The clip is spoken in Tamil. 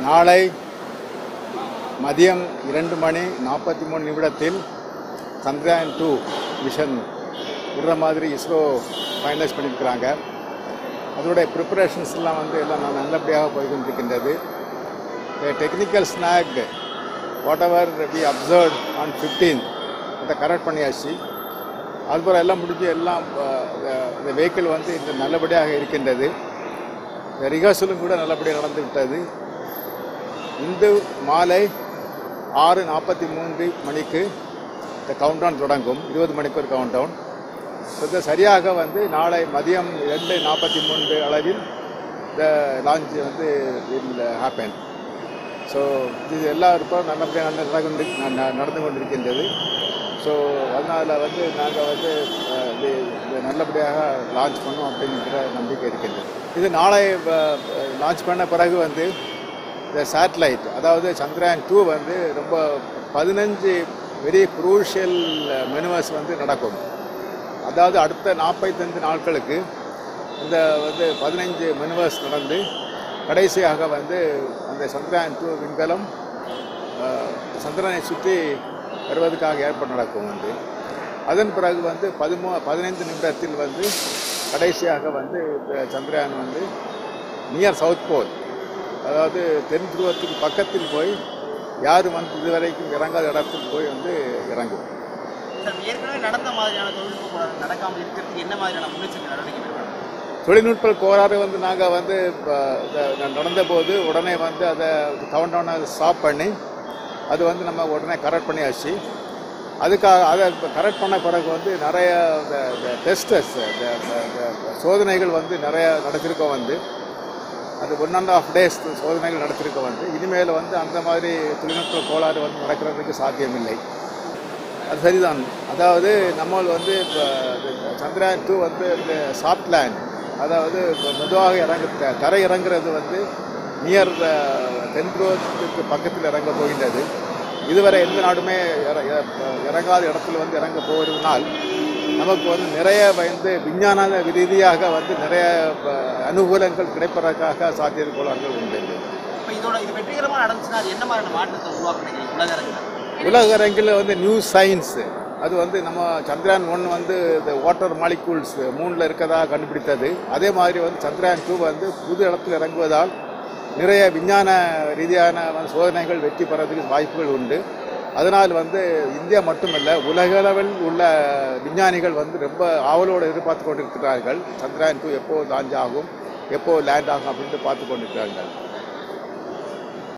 நாளை மதியம் இரண்டு மணி நாற்பத்தி மூணு நிமிடத்தில் சந்திரயான் டூ மிஷன் விடுற மாதிரி இஸ்ரோ ஃபைனலைஸ் பண்ணியிருக்கிறாங்க அதனுடைய ப்ரிப்பரேஷன்ஸ் எல்லாம் வந்து எல்லாம் நான் நல்லபடியாக போய் கொண்டிருக்கின்றது technical snag whatever we observe on fifteen அதை கரெக்ட் பண்ணியாச்சு அதுபோல் எல்லாம் முடிஞ்சு எல்லாம் அஹ், இந்த வெஹிக்கிள் வந்து இந்த நல்லபடியாக இருக்கின்றது ரிஹர்சலும் கூட நல்லபடியாக நடந்து விட்டது இன்று மாலை ஆறு நாற்பத்தி மூன்று மணிக்கு இந்த கவுண்டவுன் தொடங்கும் இருபது மணிக்கு ஒரு கவுண்டவுன் இது சரியாக வந்து நாளை மதியம் ரெண்டு நாற்பத்தி மூன்று அளவில் இந்த லான்ச் வந்து வில் ஹேப்பன் ஸோ இது எல்லா இருப்போம் நல்லபடியாக நடந்து கொண்டு ந- நடந்து கொண்டிருக்கின்றது ஸோ அதனால் வந்து நாங்கள் வந்து அஹ், இது இது நல்லபடியாக லான்ச் பண்ணோம் அப்படிங்கிற நம்பிக்கை இருக்கின்றது இது நாளை லான்ச் பண்ண பிறகு வந்து இந்த சேட்டலைட் அதாவது சந்திரயான் டூ வந்து ரொம்ப பதினஞ்சு வெரி குரூஷியல் மெனுவர்ஸ் வந்து நடக்கும் அதாவது அடுத்த நாற்பத்தைந்து நாட்களுக்கு இந்த வந்து பதினைஞ்சு மெனுவர்ஸ் நடந்து கடைசியாக வந்து அந்த சந்திரயான் டூ விண்கலம் அஹ், சந்திரனை சுற்றி வருவதற்காக ஏற்பாடு நடக்கும் வந்து அதன் பிறகு வந்து பதிமூ பதினைந்து நிமிடத்தில் வந்து கடைசியாக வந்து இந்த சந்திரயான் வந்து நியர் சவுத் போல் அதாவது தென் துருவத்துக்கு பக்கத்தில் போய் யாரும் வந்து இதுவரைக்கும் இறங்காத இடத்துக்கு போய் வந்து இறங்கும் சார் ஏற்கனவே நடந்த மாதிரியான தொழில்நுட்ப கோளாறு நடக்காமல் இருக்கிறதுக்கு என்ன மாதிரியான முன்னெச்சரிக்கை நடவடிக்கை எடுக்கணும் தொழில்நுட்ப கோளாறு வந்து நாங்கள் வந்து இப்போ நடந்தபோது உடனே வந்து அதை கவுண்ட் டவுனை ஸ்டாப் பண்ணி அது வந்து நம்ம உடனே கரெக்ட் பண்ணியாச்சு அதுக்காக அதை கரெக்ட் பண்ண பிறகு வந்து நிறைய டெஸ்டஸ் சோதனைகள் வந்து நிறைய நடத்திருக்கோம் வந்து அது ஒன் அண்ட் ஆஃப் டேஸ் சோதனைகள் நடத்திருக்கோம் வந்து இனிமேல் வந்து அந்த மாதிரி தொழில்நுட்ப கோளாறு வந்து நடக்கிறதுக்கு சாத்தியமில்லை அது சரிதான் அதாவது நம்ம வந்து இப்போ சந்திரயான் டூ வந்து இந்த சாஃப்ட் லேண்ட் அதாவது இப்ப மெதுவாக இறங்க த- தரை இறங்குறது வந்து நியர் தென்குரோத்துக்கு பக்கத்தில் இறங்க போகின்றது இதுவரை எந்த நாடுமே இற- இற- இறங்காத இடத்துல வந்து இறங்க போவதனால் நமக்கு வந்து நிறைய வந்து விஞ்ஞான ரீதியாக வந்து நிறைய ப- அனுகூலங்கள் கிடைப்பதற்காக சாத்தியக்கூறார்கள் உண்டு இப்போ இதோட இது வெற்றிகரமாக நடந்துச்சுன்னா அது என்ன மாதிரியான மாற்றத்தை உருவாக்குறீங்க உலக அரங்கில் உலக அரங்கில் வந்து நியூ சயின்ஸ் அது வந்து நம்ம சந்திரயான் ஒன் வந்து இந்த வாட்டர் மாலிகூல்ஸ் மூணில் இருக்கதாக கண்டுபிடித்தது அதே மாதிரி வந்து சந்திரயான் டூ வந்து புது இடத்துல இறங்குவதால் நிறைய விஞ்ஞான ரீதியான வந்து சோதனைகள் வெற்றி பெறதுக்கு வாய்ப்புகள் உண்டு அதனால் வந்து இந்தியா மட்டுமல்ல உலகளவில் உள்ள விஞ்ஞானிகள் வந்து ரொம்ப ஆவலோடு எதிர்பார்த்து கொண்டிருக்கிறார்கள் சந்திரயான் டூ எப்போ லான்ச் ஆகும் எப்போ லேண்ட் ஆகும் அப்படின்ட்டு பார்த்து கொண்டிருக்கிறார்கள்